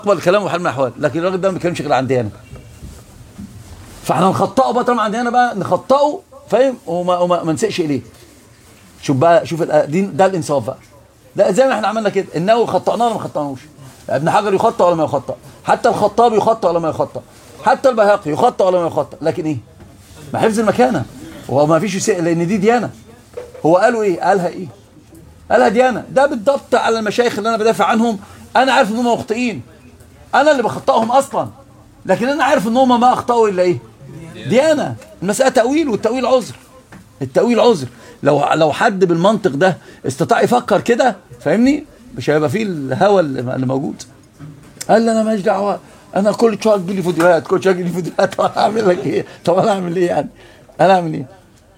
اقبل كلامه حال من الاحوال لكن الراجل ده ما بيتكلمش غير عن ديانه فاحنا نخطئه بقى طالما عندنا بقى نخطئه فاهم وما وما ما نسقش اليه شوف بقى شوف دي ده الانصاف بقى ده زي ما احنا عملنا كده النووي خطأناه ولا ما خطأناهوش ابن حجر يخطأ ولا ما يخطأ حتى الخطاب يخطأ ولا ما يخطأ حتى البهاقي يخطأ ولا ما يخطأ لكن ايه ما حفظ المكانه وهو ما فيش يسق لان دي ديانه هو قالوا ايه قالها ايه قالها ديانه ده بالضبط على المشايخ اللي انا بدافع عنهم انا عارف ان هم مخطئين انا اللي بخطئهم اصلا لكن انا عارف ان هم ما اخطاوا الا ايه ديانه المساله تاويل والتاويل عذر التاويل عذر لو لو حد بالمنطق ده استطاع يفكر كده فاهمني مش هيبقى فيه الهوى اللي موجود قال لي انا ماليش دعوه انا كل شويه تجي لي فيديوهات كل شويه تجي لي فيديوهات طب انا اعمل لك ايه طب انا اعمل ايه يعني انا اعمل ايه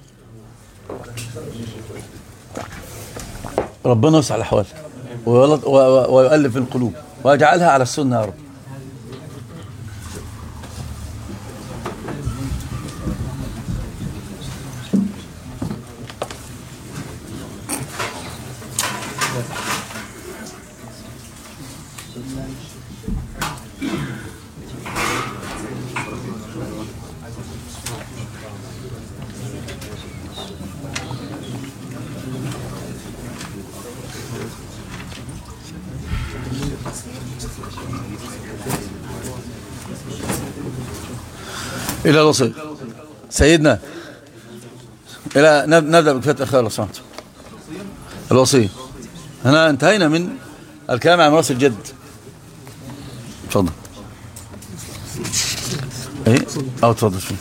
ربنا يسع الاحوال ويؤلف القلوب ويجعلها على السنه يا رب إلى الوصية سيدنا إلى نبدأ بكفاية الخير لو سمحت الوصية هنا انتهينا من الكلام عن راس الجد اتفضل ايه اه اتفضل شو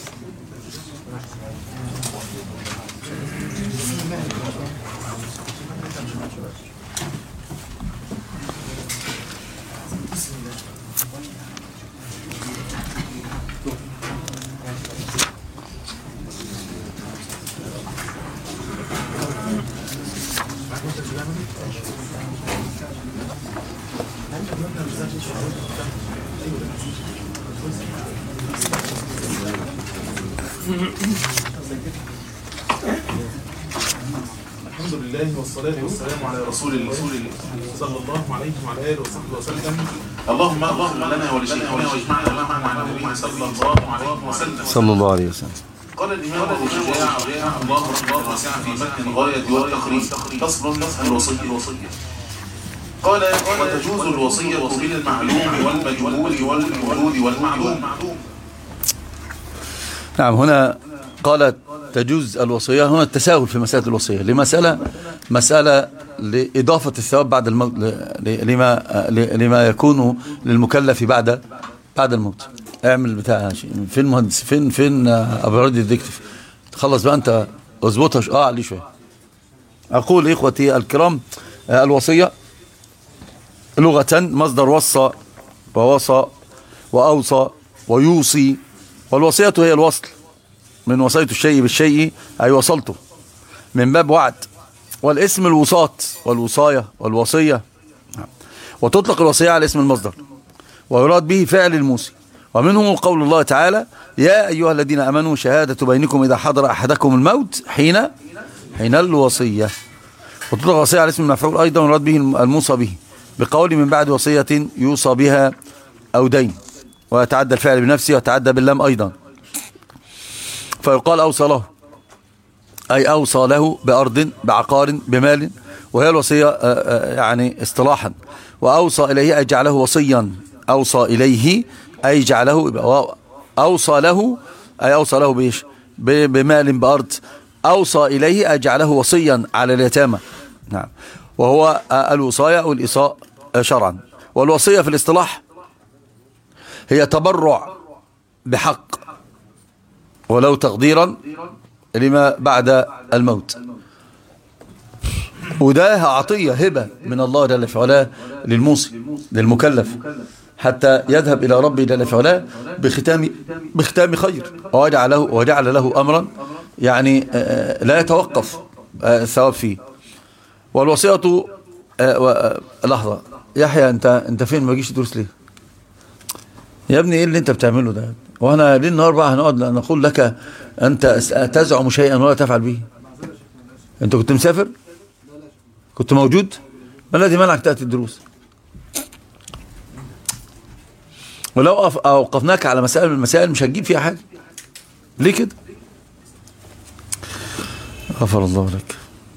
الحمد لله والصلاة والسلام على رسول الله صلى الله عليه وعلى آله وصحبه وسلم اللهم اغفر لنا ولشيخنا واجمعنا معنا مع النبي صلى الله عليه وسلم صلى الله عليه وسلم قال الإمام أبو شجاع رحمه الله رحمه واسعة في متن الغاية والتخريج فصل الوصية الوصية قال وتجوز الوصية بالمعلوم والمجهول والمولود والمعلوم نعم هنا قالت تجوز الوصية هنا التساهل في مسألة الوصية لمسألة مسألة لإضافة الثواب بعد الموت لما لما يكون للمكلف بعد بعد الموت اعمل بتاع فين مهندس فين فين ابو رد الدكتف تخلص بقى انت اظبطها اه عليه شويه اقول اخوتي الكرام الوصيه لغه مصدر وصى ووصى واوصى ويوصي والوصيه هي الوصل من وصيت الشيء بالشيء أي وصلته من باب وعد والاسم الوصاة والوصاية والوصية وتطلق الوصية على اسم المصدر ويراد به فعل الموصي ومنه قول الله تعالى يا أيها الذين أمنوا شهادة بينكم إذا حضر أحدكم الموت حين حين الوصية وتطلق الوصية على اسم المفعول أيضا ويراد به الموصى به بقول من بعد وصية يوصى بها أو دين ويتعدى الفعل بنفسه ويتعدى باللام أيضا فيقال أوصى له أي أوصى له بأرض بعقار بمال وهي الوصية يعني اصطلاحا وأوصى إليه أي جعله وصيا أوصى إليه أي جعله أوصى له أي أوصى له بإيش بمال بأرض أوصى إليه أي جعله وصيا على اليتامى نعم وهو الوصاية أو الإصاء شرعا والوصية في الاصطلاح هي تبرع بحق ولو تقديرا لما بعد الموت وده عطية هبة من الله جل في علاه للموصي للمكلف حتى يذهب إلى ربي جل في علاه بختام بختام خير وجعل له وجعل له أمرا يعني لا يتوقف الثواب فيه والوصية لحظة يحيى انت انت فين ما جيش تدرس ليه يا ابني ايه اللي انت بتعمله ده وانا ليل نهار بقى هنقعد نقول لك انت تزعم شيئا ولا تفعل به انت كنت مسافر كنت موجود ما الذي منعك تاتي الدروس ولو اوقفناك على مسائل من المسائل مش هتجيب فيها حاجه ليه كده غفر الله لك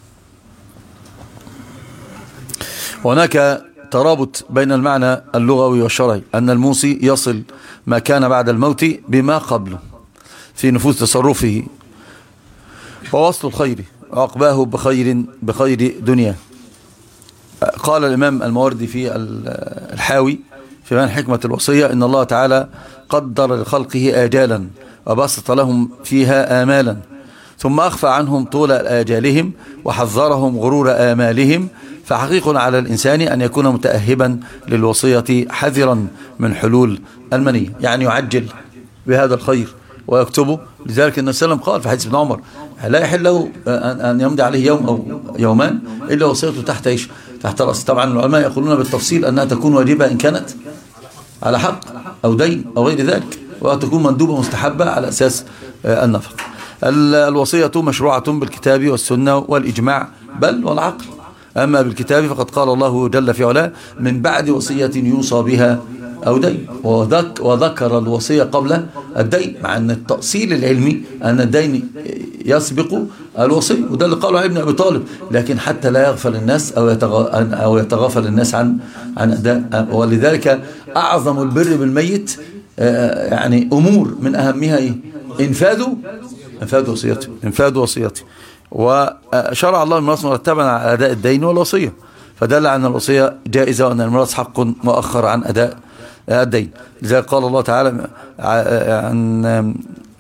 هناك ترابط بين المعنى اللغوي والشرعي أن الموصي يصل ما كان بعد الموت بما قبله في نفوذ تصرفه ووصل الخير وعقباه بخير بخير دنيا قال الإمام الموردي في الحاوي في من حكمة الوصية إن الله تعالى قدر لخلقه آجالا وبسط لهم فيها آمالا ثم أخفى عنهم طول آجالهم وحذرهم غرور آمالهم فحقيق على الإنسان أن يكون متأهبا للوصية حذرا من حلول المنية يعني يعجل بهذا الخير ويكتبه لذلك النبي صلى الله عليه وسلم قال في حديث ابن عمر لا يحل له أن يمضي عليه يوم أو يومان إلا وصيته تحت إيش تحت رأس طبعا العلماء يقولون بالتفصيل أنها تكون واجبة إن كانت على حق أو دين أو غير ذلك وتكون مندوبة مستحبة على أساس النفق الوصية مشروعة بالكتاب والسنة والإجماع بل والعقل أما بالكتاب فقد قال الله جل في علاه من بعد وصية يوصى بها أو دين وذك وذكر الوصية قبل الدين مع أن التأصيل العلمي أن الدين يسبق الوصية وده اللي قاله ابن أبي طالب لكن حتى لا يغفل الناس أو, أو يتغافل الناس عن عن أداء ولذلك أعظم البر بالميت يعني أمور من أهمها إيه؟ إنفاذ إنفاذ وصيته إنفاذ وصيته وشرع الله الميراث مرتبا على أداء الدين والوصية فدل على أن الوصية جائزة وأن الميراث حق مؤخر عن أداء الدين لذلك قال الله تعالى عن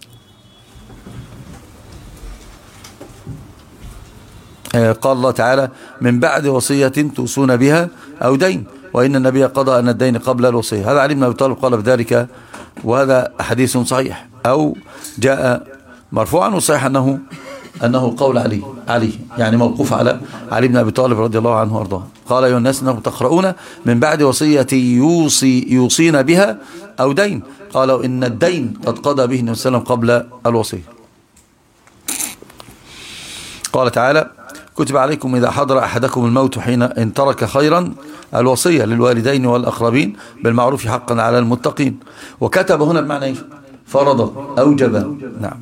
قال الله تعالى من بعد وصية توصون بها أو دين وإن النبي قضى أن الدين قبل الوصية هذا علي بن أبي طالب قال بذلك وهذا حديث صحيح أو جاء مرفوعا وصحيح أنه أنه قول علي علي يعني موقوف على علي بن أبي طالب رضي الله عنه وارضاه قال أيها الناس أنكم تقرؤون من بعد وصية يوصي يوصين بها أو دين قالوا إن الدين قد قضى به النبي صلى الله عليه وسلم قبل الوصية قال تعالى كتب عليكم إذا حضر أحدكم الموت حين إن ترك خيرا الوصية للوالدين والأقربين بالمعروف حقا على المتقين وكتب هنا بمعنى إيه؟ فرض أوجب نعم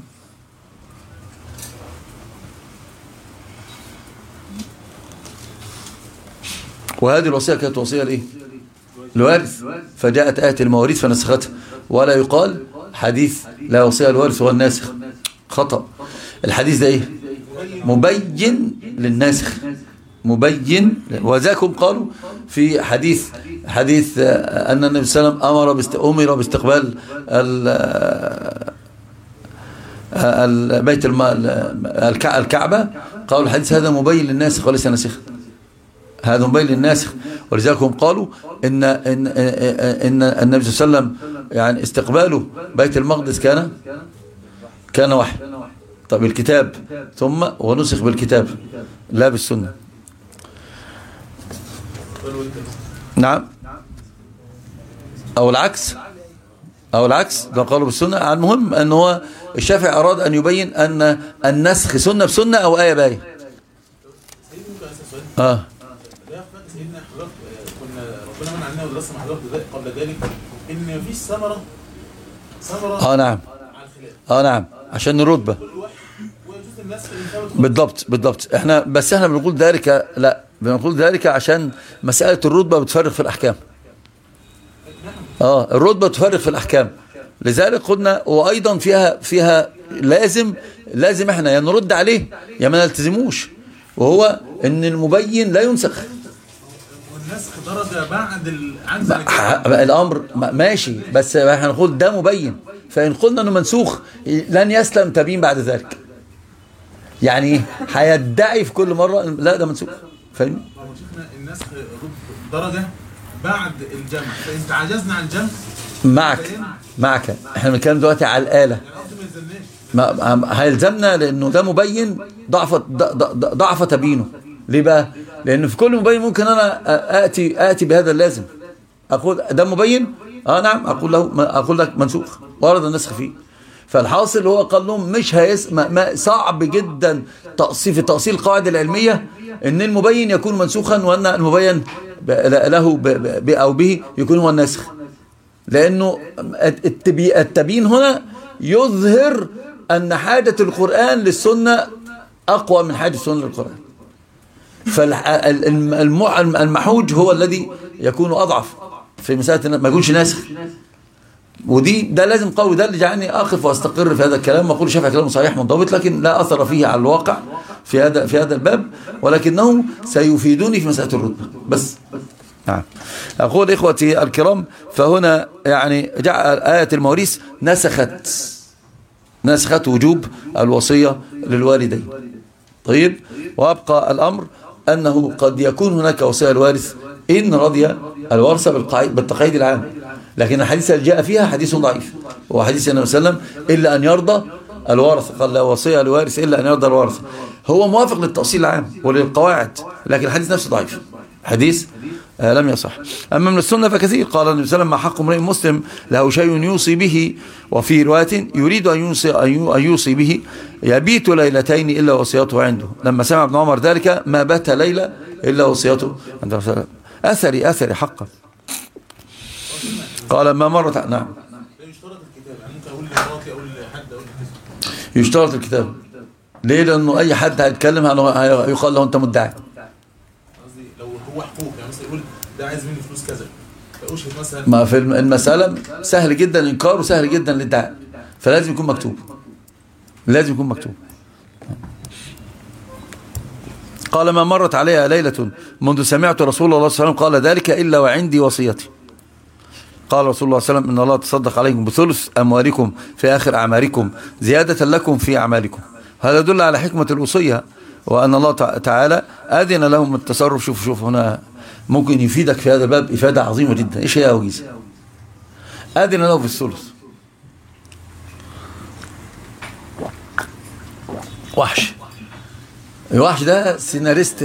وهذه الوصية كانت وصية لإيه الوارث فجاءت آية المواريث فنسختها ولا يقال حديث لا وصية الوارث هو الناسخ خطأ الحديث ده إيه مبين للناسخ مبين وذاكم قالوا في حديث حديث أن النبي صلى الله عليه وسلم أمر باست... أمر باستقبال بيت الم... الكعبة قالوا الحديث هذا مبين للناسخ وليس ناسخا هذا مبين للناسخ ولذلك هم قالوا إن, إن, إن النبي صلى الله عليه وسلم يعني استقباله بيت المقدس كان كان وحي طب الكتاب ثم ونسخ بالكتاب لا بالسنة نعم أو العكس أو العكس ده قالوا بالسنة المهم أن هو الشافعي أراد أن يبين أن النسخ سنة بسنة أو آية بآية آه سيدنا حضرتك كنا ربنا من عنا ودرسنا مع حضرتك قبل ذلك ان مفيش ثمره ثمره اه نعم اه نعم عشان الرتبه بالضبط بالضبط احنا بس احنا بنقول ذلك لا بنقول ذلك عشان مساله الرتبه بتفرق في الاحكام اه الرتبه بتفرق في الاحكام لذلك قلنا وايضا فيها فيها لازم لازم احنا يا نرد عليه يا ما نلتزموش وهو ان المبين لا ينسخ والنسخ درجة بعد الأمر ماشي بس احنا نقول ده مبين فإن قلنا أنه منسوخ لن يسلم تبين بعد ذلك يعني ايه هيدعي في كل مرة لا ده منسوخ فاهم النسخ درجة بعد الجمع فإن تعجزنا عن الجمع معك معك احنا بنتكلم دلوقتي على الآلة ما هيلزمنا لأنه ده مبين ضعف ضعف تبينه ليه بقى لان في كل مبين ممكن انا اتي اتي بهذا اللازم اقول ده مبين اه نعم اقول له اقول لك منسوخ ورد النسخ فيه فالحاصل هو قال لهم مش هيس ما صعب جدا تأصيل في تأصيل القواعد العلمية ان المبين يكون منسوخا وان المبين له ب او به يكون هو الناسخ لأنه التبيين هنا يظهر أن حاجة القرآن للسنة أقوى من حاجة السنة للقرآن فالمحوج هو الذي يكون أضعف في مسألة ما يكونش ناسخ ودي ده لازم قوي ده اللي جعلني اقف واستقر في هذا الكلام واقول شافع كلام صحيح منضبط لكن لا اثر فيه على الواقع في هذا في هذا الباب ولكنه سيفيدوني في مساله الرتبه بس نعم اقول اخوتي الكرام فهنا يعني جعل ايه المواريث نسخت نسخت وجوب الوصيه للوالدين طيب وابقى الامر انه قد يكون هناك وصيه الوارث ان رضي الورثه بالتقييد العام لكن الحديث اللي جاء فيها حديث ضعيف هو حديث النبي صلى الله عليه وسلم إلا أن يرضى الورث قال لا وصية لوارث إلا أن يرضى الورث هو موافق للتأصيل العام وللقواعد لكن الحديث نفسه ضعيف حديث آه لم يصح أما من السنة فكثير قال النبي صلى الله عليه وسلم ما حق امرئ مسلم له شيء يوصي به وفي رواية يريد أن يوصي, أن يوصي به يبيت ليلتين إلا وصيته عنده لما سمع ابن عمر ذلك ما بات ليلة إلا وصيته عند أثري أثري حقا قال ما مرت نعم يشترط الكتاب يعني ممكن اقول لمراتي اقول لحد اقول يشترط الكتاب ليه لانه اي حد هيتكلم هيقال له انت مدعي قصدي لو هو حقوق يعني مثلا يقول ده عايز مني فلوس كذا فاشهد مثلا ما في المساله سهل جدا الانكار وسهل جدا الادعاء فلازم يكون مكتوب لازم يكون مكتوب قال ما مرت عليها ليلة منذ سمعت رسول الله صلى الله عليه وسلم قال ذلك إلا وعندي وصيتي قال رسول الله صلى الله عليه وسلم إن الله تصدق عليكم بثلث أموالكم في آخر أعمالكم زيادة لكم في أعمالكم هذا يدل على حكمة الوصية وأن الله تعالى أذن لهم التصرف شوف شوف هنا ممكن يفيدك في هذا الباب إفادة عظيمة جدا إيش هي أوجيز أذن له في الثلث وحش الوحش ده سيناريست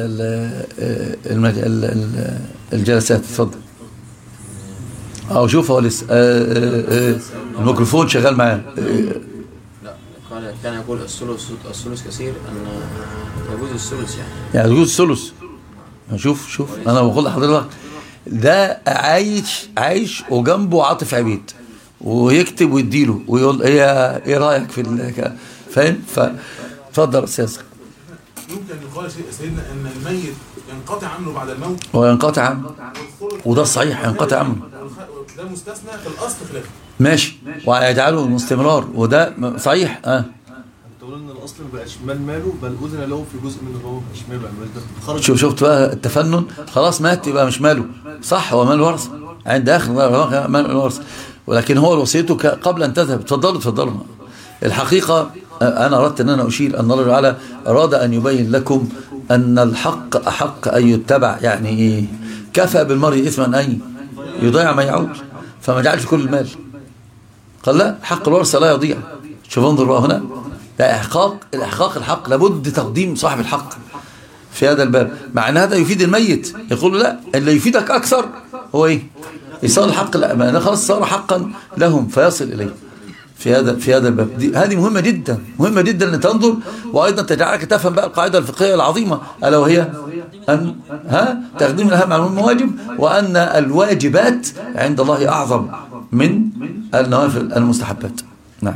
الجلسات اتفضل او شوف هو لسه آه، آه، آه، الميكروفون شغال معاه لا قال كان يقول الثلث الثلث كثير ان يجوز الثلث يعني يعني يجوز الثلث شوف شوف انا بقول لحضرتك ده عايش عايش وجنبه عاطف عبيد ويكتب ويديله ويقول ايه ايه رايك في فاهم فاتفضل استاذ يمكن يقال سيدنا ان الميت ينقطع عنه بعد الموت وينقطع عنه وده الصحيح ينقطع عنه ده مستثنى في الاصل خلاف ماشي ويجعله استمرار وده صحيح اه تقول ان الاصل ما بقاش مال ماله بل اذن له في جزء منه هو مش ماله يعني شوف شفت بقى التفنن خلاص مات يبقى مش ماله صح هو مال ورث عند اخر مال الورث ولكن هو وصيته قبل ان تذهب اتفضلوا اتفضلوا الحقيقه انا اردت ان انا اشير ان الله تعالى اراد ان يبين لكم ان الحق احق ان يتبع يعني ايه كفى بالمرء اثما ان يضيع ما يعود فما جعلش كل المال قال لا حق الورثة لا يضيع شوف انظر بقى هنا لا إحقاق الإحقاق الحق لابد تقديم صاحب الحق في هذا الباب مع أن هذا يفيد الميت يقول لا اللي يفيدك أكثر هو إيه يصال الحق لا خلاص صار حقا لهم فيصل إليه في هذا في هذا الباب دي هذه مهمة جدا مهمة جدا ان تنظر وايضا تجعلك تفهم بقى القاعدة الفقهية العظيمة الا وهي ان ها تقديم الاهم على المواجب وان الواجبات عند الله اعظم من النوافل المستحبات نعم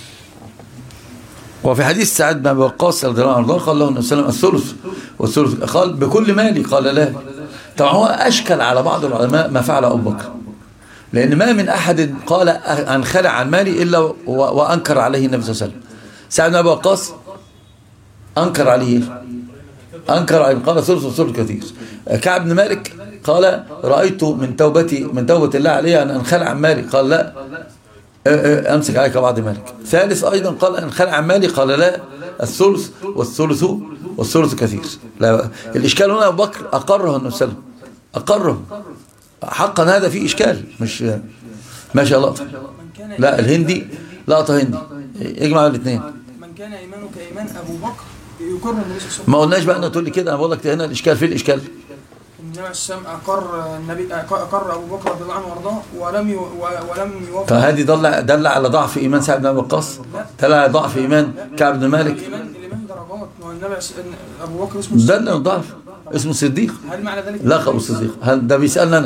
وفي حديث سعد بن وقاص رضي الله عنه قال له النبي صلى الله عليه وسلم الثلث والثلث قال بكل مالي قال لا طبعا هو اشكل على بعض العلماء ما فعل ابو بكر لأن ما من أحد قال أنخلع عن مالي إلا وأنكر عليه النبي صلى الله عليه وسلم سعد بن أبي وقاص أنكر عليه أنكر عليه قال ثلث ثلث كثير كعب بن مالك قال رأيت من توبتي من توبة الله عليه أن أنخلع عن مالي قال لا أمسك عليك بعض مالك ثالث أيضا قال أنخلع عن مالي قال لا الثلث والثلث والثلث كثير لا الإشكال هنا أبو بكر أقره النبي صلى الله عليه وسلم أقره حقا هذا فيه إشكال مش ماشي لقطة لا الهندي لقطة هندي اجمع الاثنين من كان إيمانه كإيمان أبو بكر يقر النبي صلى ما قلناش بقى أن تقول لي كده أنا بقول لك هنا الإشكال فين الإشكال النبي السلام أقر النبي أقر أبو بكر رضي الله عنه وارضاه ولم ولم يوافق فهذه دل دل على ضعف إيمان سعد بن أبي وقاص دل على ضعف إيمان كعب بن مالك الإيمان الإيمان درجات والنبي أبو بكر اسمه دل ضعف اسمه صديق هل معنى ذلك لقب الصديق هل ده بيسألنا أنا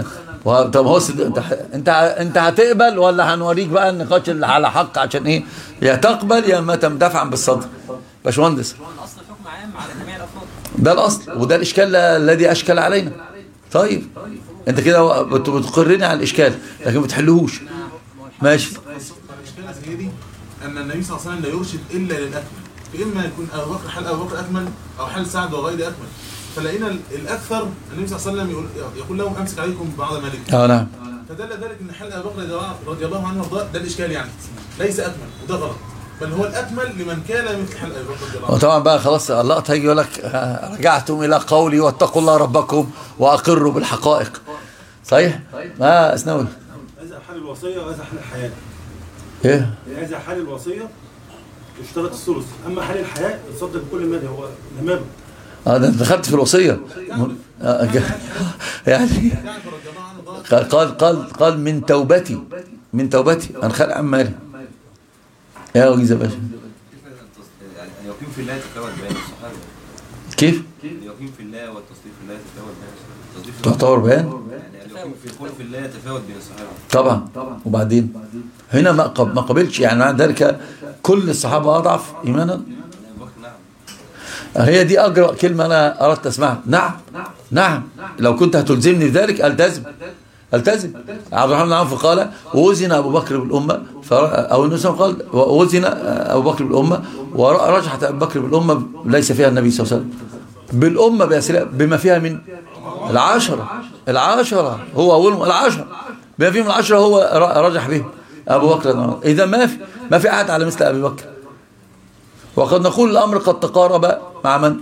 و- طب هو سد... انت انت انت هتقبل ولا هنوريك بقى النقاش اللي على حق عشان ايه يا تقبل يا اما تندفع بالصدر باشمهندس الاصل حكم عام على جميع الافراد ده الاصل وده الاشكال الذي اشكل علينا طيب انت كده بت- بتقرني على الاشكال لكن ما بتحلهوش ماشي الاشكال زي دي ان النبي صلى الله عليه وسلم لا يرشد الا للاكمل فاما يكون ابو بكر حال ابو بكر اكمل او حال سعد وغير اكمل فلقينا ال- الاكثر النبي صلى الله عليه وسلم يقول, يقول لهم امسك عليكم بعض مالك اه نعم فدل ذلك ان حال ابي بكر رضي الله- رضي الله عنه وارضاه ده الاشكال يعني ليس اكمل وده غلط بل هو الاكمل لمن كان مثل حال ابي بكر رضي الله عنه وطبعا بقى خلاص اللقطه هيجي يقول لك آه، رجعتم الى قولي واتقوا الله ربكم واقروا بالحقائق صحيح؟ اه اسنول إذا حال الوصية وإذا حال الحياة ايه يعني إذا حال الوصية يشترط الثلث أما حال الحياة يتصدق بكل مال هو نمامه اه ده انت دخلت في الوصيه آه، ج- يعني جعفر رضي الله عنه ضاق قال قال قال, قال من توبتي من توبتي انا خالق عن مالي يا وجيز يا باشا يعني اليقين في الله تتفاوت بين الصحابه كيف؟ اليقين في الله والتصديق في الله تتفاوت بين الصحابه التصديق في تعتبر بيان؟ يعني اليقين في القول في الله يتفاوت بين الصحابه طبعا وبعدين هنا ما قب- ما قبلش يعني مع ذلك كل الصحابه اضعف ايمانا ابو بكر نعم هي دي اجرأ كلمه انا اردت اسمعها نعم نعم لو كنت هتلزمني بذلك التزم التزم عبد الرحمن بن عوف قال وزن ابو بكر بالامه فر- او النبي صلى الله عليه وسلم قال وزن ابو بكر بالامه ورجحت ابو بكر بالامه ليس فيها النبي صلى الله عليه وسلم بالامه بأسئلة بما فيها من العشره العشره هو اولهم العشره بما فيهم العشره هو ر- رجح به ابو بكر اذا ما في ما في احد على مثل ابي بكر وقد نقول الأمر قد تقارب مع من؟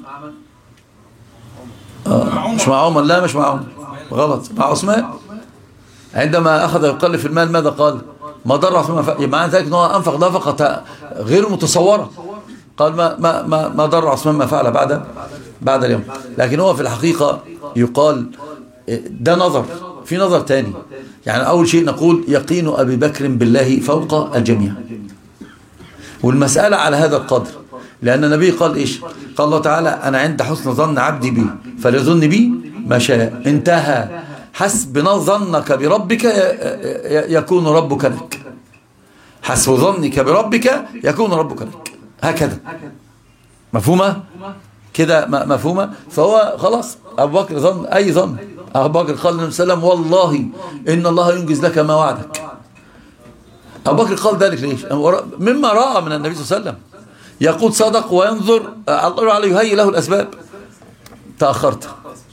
آه مش مع عمر لا مش مع عمر غلط مع عثمان عندما أخذ يقل في المال ماذا قال؟ ما ضر عثمان ف... معنى ذلك أنه أنفق نفقة غير متصورة قال ما ما ما, ما ضر عثمان ما فعل بعد بعد اليوم لكن هو في الحقيقة يقال ده نظر في نظر تاني يعني أول شيء نقول يقين أبي بكر بالله فوق الجميع والمسألة على هذا القدر لأن النبي قال إيش قال الله تعالى أنا عند حسن ظن عبدي بي فليظن بي ما شاء انتهى حسب ظنك بربك ي- ي- يكون ربك لك حسب ظنك بربك يكون ربك لك هكذا مفهومة كده م- مفهومة فهو خلاص أبو بكر ظن أي ظن أبو بكر قال للنبي صلى الله عليه وسلم والله إن الله ينجز لك ما وعدك أبو بكر قال ذلك ليش مما رأى من النبي صلى الله عليه وسلم يقول صدق وينظر الله عليه يهيئ له الأسباب تأخرت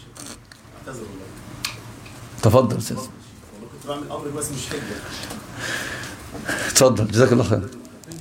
تفضل أستاذ كنت بعمل امر بس مش حجه تفضل جزاك الله خير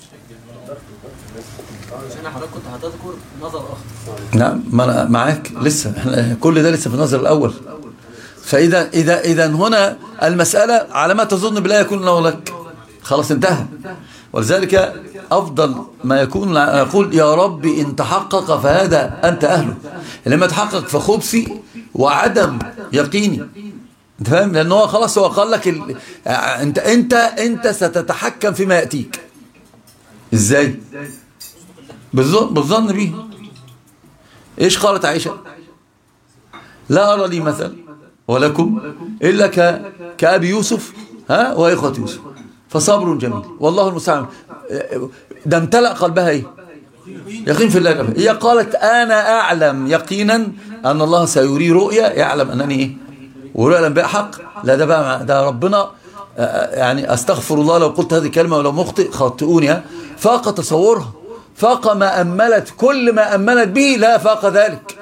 عشان حضرتك كنت هتذكر نظر اخر نعم ما أنا معاك لسه احنا كل ده لسه في النظر الأول فإذا إذا إذا هنا المسألة على ما تظن بالله يكون له لك خلاص انتهى ولذلك أفضل ما يكون يقول يا رب إن تحقق فهذا أنت أهله لما تحقق فخبثي وعدم يقيني انت فاهم لأن هو خلاص هو قال لك ال... انت انت انت ستتحكم فيما يأتيك ازاي بالظن بالظن به ايش قالت عائشة لا أرى لي مثل ولكم إلا ك... كأبي يوسف ها وإخوة يوسف فصبر جميل والله المستعان ده امتلأ قلبها ايه يقين في الله هي قالت أنا أعلم يقينا أن الله سيري رؤيا يعلم أنني إيه ورؤيا بها حق لا ده بقى ده ربنا يعني أستغفر الله لو قلت هذه الكلمة ولو مخطئ خاطئوني ها فاق تصورها فاق ما أملت كل ما أملت به لا فاق ذلك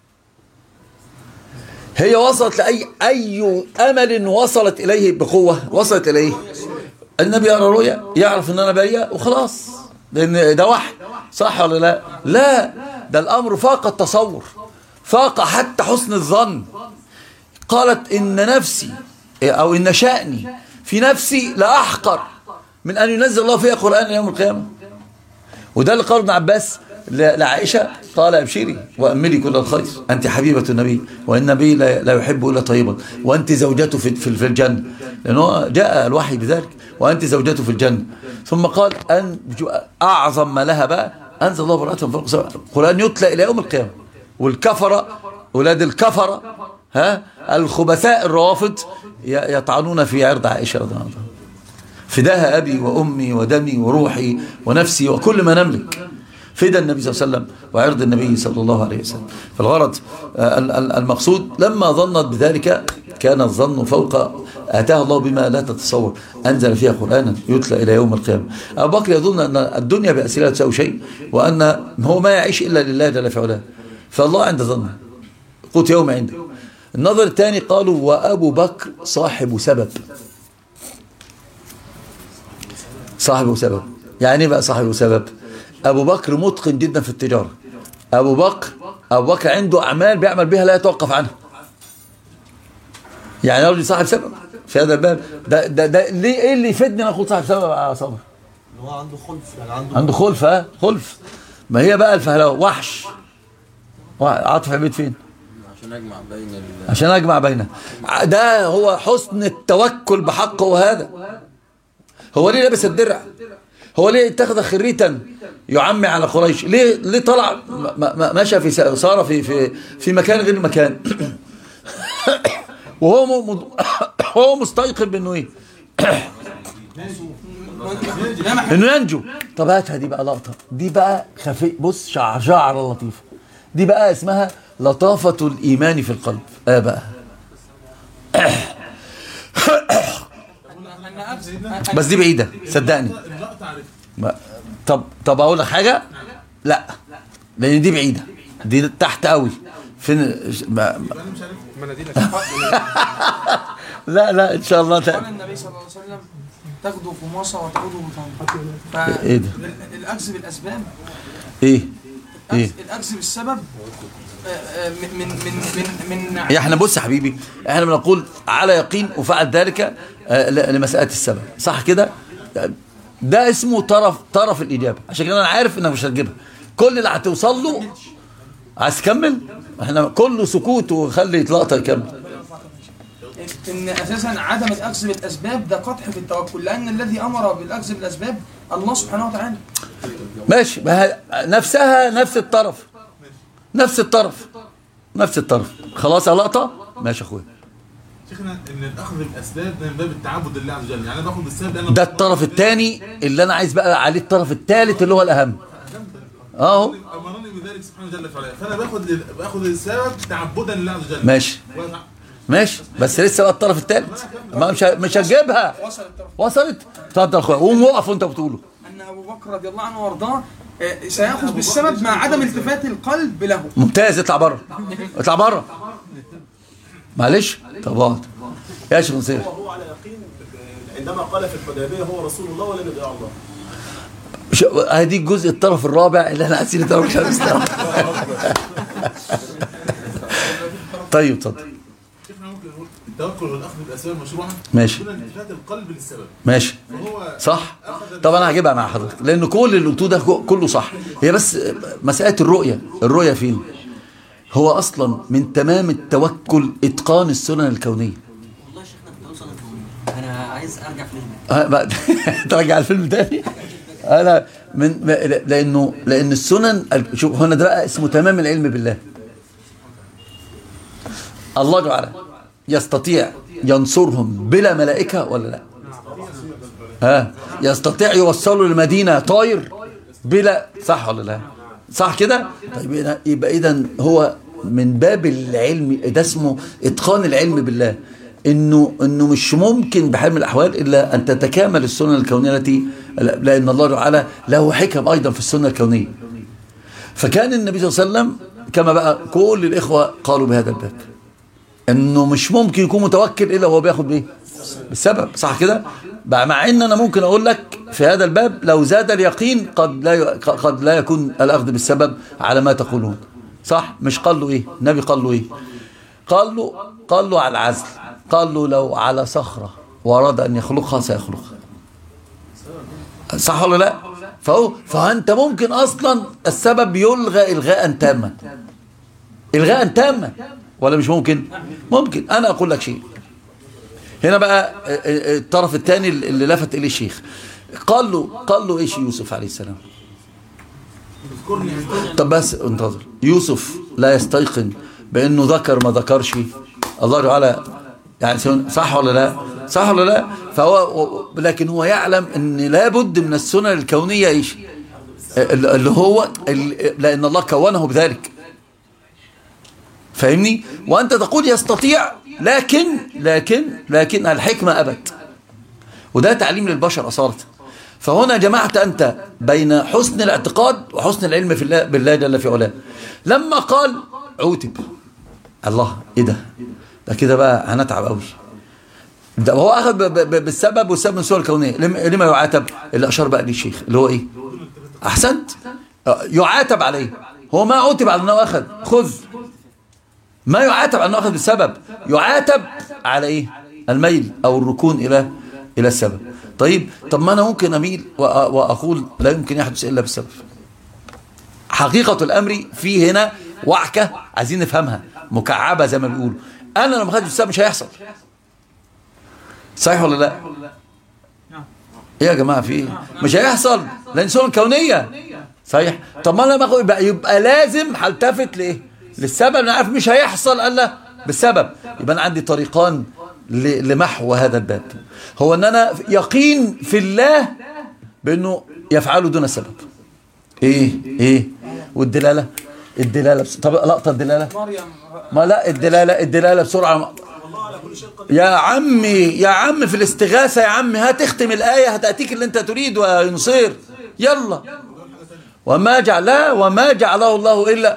هي وصلت لأي أي أمل وصلت إليه بقوة وصلت إليه النبي يرى رؤيا يعرف أن أنا بريئة وخلاص لأن ده وحي صح ولا لا لا ده الأمر فاق التصور فاق حتى حسن الظن قالت إن نفسي أو إن شأني في نفسي لأحقر من أن ينزل الله فيها قرآن يوم القيامة وده اللي قال ابن عباس لعائشة قال ابشري وأملي كل الخير أنت حبيبة النبي وإن النبي لا يحب إلا طيبا وأنت زوجته في في الجنة لأنه جاء الوحي بذلك وأنت زوجته في الجنة ثم قال أن أعظم ما لها بقى أنزل الله براءة فوق القرآن يتلى إلى يوم القيامة والكفرة أولاد الكفرة ها الخبثاء الروافض ي- يطعنون في عرض عائشة رضي الله عنها فداها أبي وأمي ودمي وروحي ونفسي وكل ما نملك فدى النبي صلى الله عليه وسلم وعرض النبي صلى الله عليه وسلم فالغرض آه، ال- ال- المقصود لما ظنت بذلك كان الظن فوق آتاها الله بما لا تتصور أنزل فيها قرآنا يتلى إلى يوم القيامة أبو بكر يظن أن الدنيا بأسئلة لا تساوي شيء وأن هو ما يعيش إلا لله جل في علاه فالله عند ظنه قوت يوم عنده النظر الثاني قالوا وأبو بكر صاحب سبب صاحب سبب يعني ايه بقى صاحب سبب أبو بكر متقن جدا في التجارة أبو بكر أبو بكر عنده أعمال بيعمل بها لا يتوقف عنها يعني رجل صاحب سبب في هذا الباب ده ده ده ليه ايه اللي يفيدني ان اكون صاحب سبب يا صبر ان هو عنده خلف يعني عنده عنده خلف ها خلف ما هي بقى الفهلوه وحش عاطف عبيد فين عشان اجمع بين ال- عشان اجمع بينها ده هو حسن التوكل بحقه هذا هو ليه لابس الدرع هو ليه اتخذ خريتا يعمي على قريش ليه ليه طلع ما- ما- مشى في س- صار في في في مكان غير مكان وهو م- م- هو مستيقن بانه ايه انه ينجو طب هاتها دي بقى لقطه دي بقى خفي بص شعر شعر لطيفه دي بقى اسمها لطافه الايمان في القلب اه بقى أن أكس- بس دي بعيده صدقني ما- طب طب اقول لك حاجه لا لان دي بعيده دي تحت قوي فين ما لا لا ان شاء الله قال تا... النبي صلى الله عليه وسلم تغدو خماصة وتعود بطن إيه ده؟ فالأخذ بالأسباب ايه ايه الأخذ- الأخذ بالسبب آه، آه، من من من من من يا احنا بص يا حبيبي احنا بنقول على يقين وفعل ذلك آه، ل- لمسألة السبب صح كده ده اسمه طرف طرف الإجابة عشان كده انا عارف انك مش هتجيبها كل اللي هتوصل له عايز تكمل احنا كله سكوت وخلي لقطة يكمل ان اساسا عدم الاخذ بالاسباب ده قدح في التوكل لان الذي امر بالاخذ بالاسباب الله سبحانه وتعالى ماشي ما هي- نفسها نفس الطرف نفس الطرف نفس الطرف خلاص يا لقطة ماشي يا اخويا شيخنا ان الاخذ بالاسباب ده من باب التعبد لله عز وجل يعني انا باخد بالسبب لان ده الطرف الثاني اللي انا عايز بقى عليه الطرف الثالث اللي هو الاهم اهو امرني بذلك سبحانه جل وعلا فانا باخد لل- باخد السبب تعبدا لله عز وجل ماشي ماشي بس لسه بقى الطرف الثالث ما مش ه- مش هتجيبها وصل الطرف وصلت اتفضل يا اخويا قوم وقف وانت بتقوله ان ابو بكر رضي الله عنه وارضاه آه، سياخذ بالسبب مع عدم التفات القلب له ممتاز اطلع بره اطلع بره معلش طب اقعد يا شيخ نصير هو على يقين عندما قال في الحديبيه هو رسول الله ولم يطيع الله مش- ادي الجزء الطرف الرابع اللي احنا عايزين نتعرف مش هنستوعب. طيب اتفضل شيخنا ممكن نقول التوكل والاخذ بالاسباب مشروعا ماشي دون التفات القلب للسبب ماشي فهو صح طب انا هجيبها مع حضرتك لان كل اللي قلتوه ده كله صح هي بس مساله الرؤيه الرؤيه فين هو اصلا من تمام التوكل اتقان السنن الكونيه والله يا شيخنا كنت اوصل للكون. انا عايز ارجع فيلم ها، بقى- ترجع الفيلم تاني انا من ما- لانه لان السنن شوف هنا ده بقى اسمه تمام العلم بالله الله تعالى يستطيع ينصرهم بلا ملائكه ولا لا ها يستطيع يوصلوا للمدينه طاير بلا صح ولا لا صح كده طيب إذا- يبقى اذا هو من باب العلم ده اسمه اتقان العلم بالله انه انه مش ممكن بحال من الاحوال الا ان تتكامل السنن الكونيه التي لان الله تعالى له حكم ايضا في السنه الكونيه فكان النبي صلى الله عليه وسلم كما بقى كل الاخوه قالوا بهذا الباب انه مش ممكن يكون متوكل الا وهو بياخد بايه بالسبب صح كده بقى مع ان انا ممكن اقول لك في هذا الباب لو زاد اليقين قد لا ي... قد لا يكون الاخذ بالسبب على ما تقولون صح مش قال له ايه النبي قال له ايه قال له قال له على العزل قال له لو على صخره واراد ان يخلقها سيخلقها صح ولا لا فهو فانت ممكن اصلا السبب يلغى الغاء تاما الغاء تاما ولا مش ممكن ممكن انا اقول لك شيء هنا بقى الطرف الثاني اللي لفت اليه الشيخ قال له قال له ايش يوسف عليه السلام طب بس انتظر يوسف لا يستيقن بانه ذكر ما ذكرش الله تعالى يعني صح ولا لا صح ولا لا فهو لكن هو يعلم ان لابد من السنن الكونية ايش اللي هو لان الله كونه بذلك فاهمني وانت تقول يستطيع لكن لكن لكن الحكمة ابت وده تعليم للبشر اصالة فهنا جمعت انت بين حسن الاعتقاد وحسن العلم في الله بالله جل في علاه لما قال عوتب الله ايه ده ده كده بقى هنتعب قوي ده هو اخذ ب- ب- بالسبب والسبب من الصور الكونيه لم- لما يعاتب اللي اشار بقى ليه الشيخ اللي هو ايه احسنت آه، يعاتب عليه هو ما عوتب على انه اخذ خذ ما يعاتب على انه اخذ بالسبب يعاتب على ايه الميل او الركون الى الى السبب طيب طب ما انا ممكن اميل وأ- واقول لا يمكن يحدث الا بالسبب حقيقة الأمر في هنا وعكة عايزين نفهمها مكعبة زي ما بيقولوا أنا لما خدت بالسبب مش هيحصل صحيح ولا لا ايه يا جماعة في ايه مش هيحصل لأن سنة كونية صحيح طب ما انا لما اخد يبقى, يبقى لازم هلتفت لايه للسبب انا عارف مش هيحصل الا بالسبب يبقى انا عندي طريقان ل- لمحو هذا الباب هو ان انا يقين في الله بانه يفعله دون سبب ايه ايه والدلاله الدلاله بس... طب لقطه الدلاله مريم ما لا الدلاله الدلاله بسرعه يا عمي يا عم في الاستغاثه يا عم هتختم الايه هتاتيك اللي انت تريد يا نصير يلا وما جعل لا وما جعله الله الا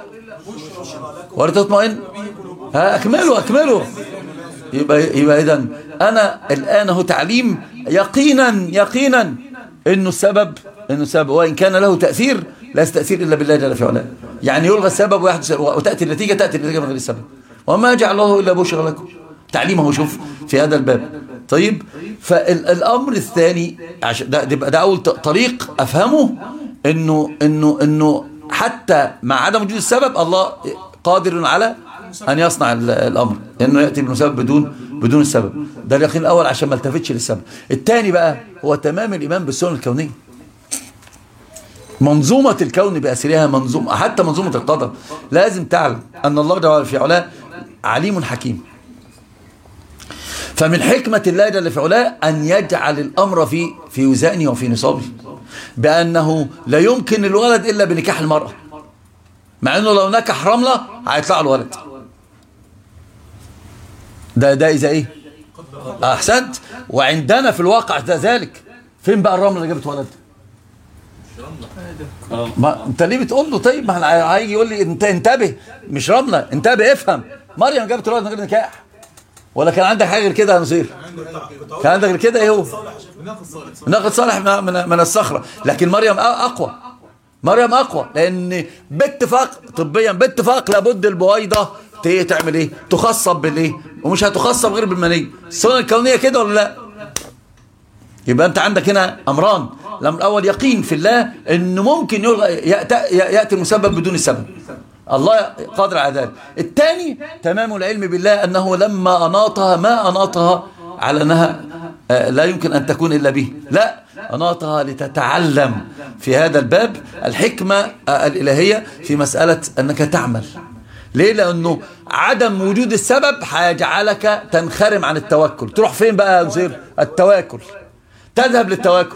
ولتطمئن ها اكملوا اكملوا يبقى يبقى اذا انا الان هو تعليم يقينا يقينا انه السبب انه السبب وان كان له تاثير لا يستاثير الا بالله جل في علاه يعني يلغى السبب ويحدث وتاتي النتيجه تاتي النتيجه من غير السبب وما جعله الا بشرى لكم تعليمه شوف في هذا الباب طيب فالامر الثاني عشان ده ده, ده اول ط- طريق افهمه انه انه انه حتى مع عدم وجود السبب الله قادر على أن يصنع ال- الأمر لأنه يأتي بمسبب بدون بدون السبب ده اليقين الأول عشان ما التفتش للسبب الثاني بقى هو تمام الإيمان بالسنن الكونية منظومة الكون بأسرها منظومة حتى منظومة القدر لازم تعلم أن الله جل في علاه عليم حكيم فمن حكمة الله جل في علاه أن يجعل الأمر في في وزانه وفي نصابه بأنه لا يمكن الولد إلا بنكاح المرأة مع أنه لو نكح رملة هيطلع له ولد ده ده إذا إيه أحسنت وعندنا في الواقع ده ذلك فين بقى الرملة اللي جابت ولد ما انت ليه بتقول له طيب ما احنا هيجي يقول لي انت انتبه مش رمله انتبه افهم مريم جابت ولد من غير نكاح ولا كان عندك حاجه غير كده يا نصير كان عندك غير كده ايه هو ناقد صالح من من- من الصخره لكن مريم أ- اقوى مريم اقوى لان باتفاق طبيا باتفاق لابد البويضه ت- تعمل ايه تخصب بالايه ومش هتخصب غير بالمني السنه الكونيه كده ولا لا يبقى انت عندك هنا امران الامر الاول يقين في الله انه ممكن يلغى يأتي, ياتي المسبب بدون السبب الله قادر على ذلك الثاني تمام العلم بالله انه لما اناطها ما اناطها على انها آه، لا يمكن ان تكون الا به لا اناطها لتتعلم في هذا الباب الحكمه آه، الالهيه في مساله انك تعمل ليه لانه عدم وجود السبب هيجعلك تنخرم عن التوكل تروح فين بقى يا وزير التواكل تذهب للتواكل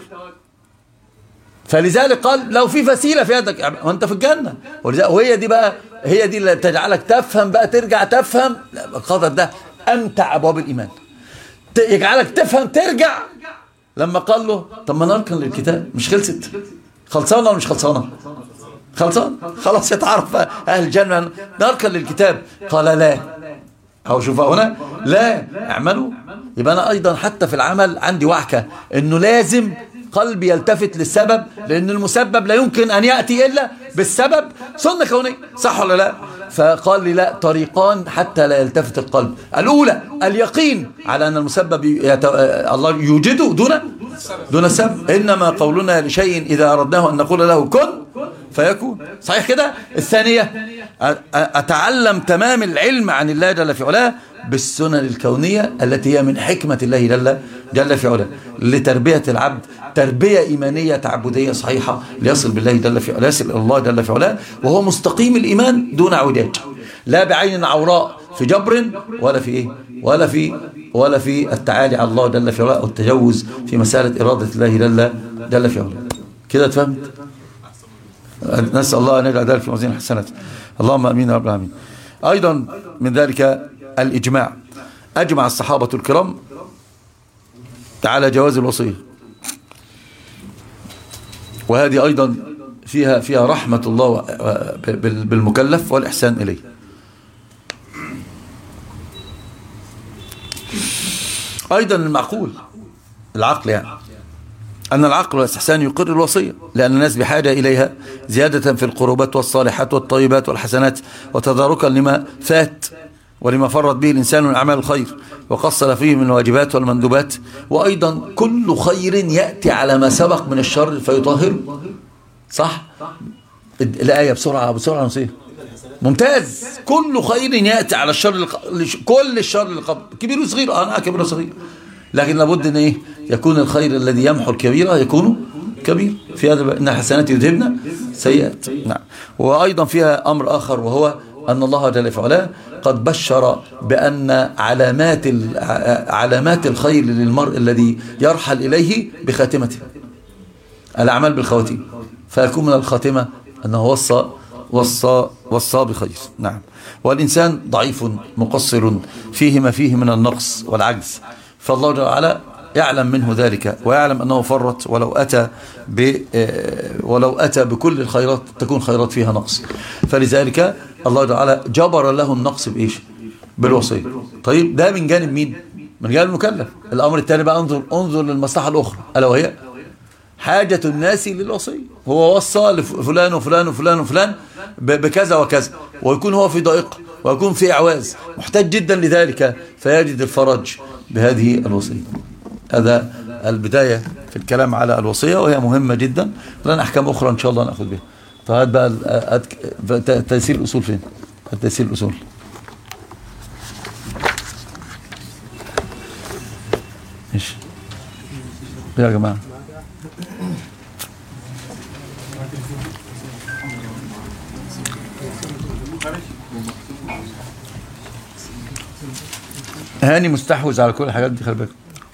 فلذلك قال لو في فسيله في يدك وانت في الجنه ولذلك وهي دي بقى هي دي اللي تجعلك تفهم بقى ترجع تفهم لا، القدر ده امتع ابواب الايمان ت- يجعلك تفهم ترجع لما قال له طب ما نركن للكتاب مش خلصت خلصانه ولا مش خلصانه خلصان خلاص يتعرف بقى اهل الجنه نركن للكتاب قال لا أو شوف هنا لا اعملوا يبقى أنا أيضا حتى في العمل عندي وعكة أنه لازم قلبي يلتفت للسبب لأن المسبب لا يمكن أن يأتي إلا بالسبب سنة كونية صح ولا لا فقال لي لا طريقان حتى لا يلتفت القلب الأولى اليقين على أن المسبب يت... الله يوجده دون دون السبب إنما قولنا لشيء إذا أردناه أن نقول له كن فيكون صحيح كده الثانية أ- أ- أتعلم تمام العلم عن الله جل في علاه بالسنن الكونية التي هي من حكمة الله جل, جل في علاه لتربية العبد تربية إيمانية تعبدية صحيحة ليصل بالله جل في علاه يصل إلى الله جل في علاه وهو مستقيم الإيمان دون عوجاج لا بعين عوراء في جبر ولا في ايه ولا في ولا في التعالي على الله جل في علاه والتجوز في مسألة إرادة الله جل جل في علاه كده تفهمت نسأل الله أن يجعل ذلك في موازين الحسنات اللهم أمين يا رب العالمين أيضا من ذلك الإجماع أجمع الصحابة الكرام على جواز الوصية وهذه أيضا فيها فيها رحمة الله بال- بالمكلف والإحسان إليه أيضا المعقول العقل يعني أن العقل والاستحسان يقر الوصية لأن الناس بحاجة إليها زيادة في القربات والصالحات والطيبات والحسنات وتداركا لما فات ولما فرط به الإنسان من أعمال الخير وقصر فيه من الواجبات والمندوبات وأيضا كل خير يأتي على ما سبق من الشر فيطهره صح الآية بسرعة بسرعة نصير ممتاز كل خير يأتي على الشر الق... كل الشر اللي قبل كبير وصغير أنا كبير وصغير لكن لابد ان ايه يكون الخير الذي يمحو الكبيرة يكون كبير في هذا ان حسنات يذهبن سيئات نعم وايضا فيها امر اخر وهو ان الله جل في علاه قد بشر بان علامات ال- ع- علامات الخير للمرء الذي يرحل اليه بخاتمته الاعمال بالخواتيم فيكون من الخاتمه انه وصى وصى وصى بخير نعم والانسان ضعيف مقصر فيه ما فيه من النقص والعجز فالله جل وعلا يعلم منه ذلك ويعلم انه فرط ولو اتى ب آه، ولو اتى بكل الخيرات تكون خيرات فيها نقص فلذلك الله جل وعلا جبر له النقص بايش بالوصيه طيب ده من جانب مين من جانب المكلف الامر الثاني بقى انظر انظر للمصلحه الاخرى الا وهي حاجة الناس للوصية هو وصى لفلان وفلان وفلان وفلان ب- بكذا وكذا ويكون هو في ضائقة ويكون في إعواز محتاج جدا لذلك فيجد الفرج بهذه الوصية هذا البداية في الكلام على الوصية وهي مهمة جدا لنا أحكام أخرى إن شاء الله نأخذ بها فهات بقى ال- هات- ت- تيسير الأصول فين هات تيسير الأصول ايش يا جماعه هاني مستحوذ على كل الحاجات دي خلي بالك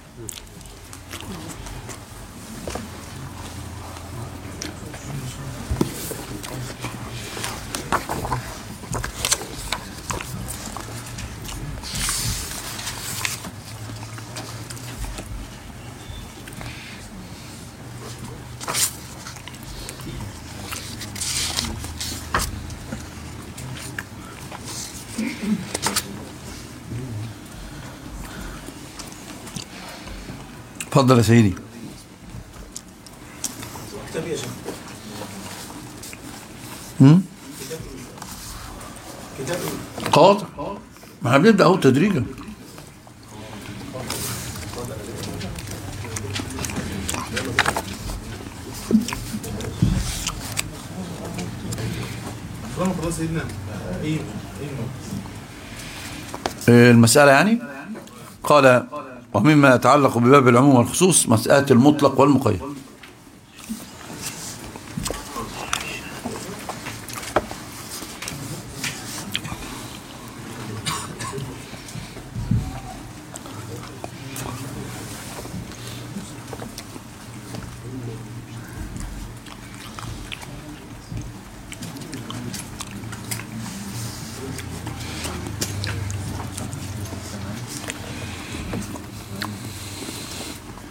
اتفضل يا سيدي كتاب يا شيخ هم؟ كتاب قاطع ما احنا بنبدا اهو تدريجا طالما خلاص سيدنا ايه ايه آه، المسألة يعني قال ومما يتعلق بباب العموم والخصوص مسألة المطلق والمقيد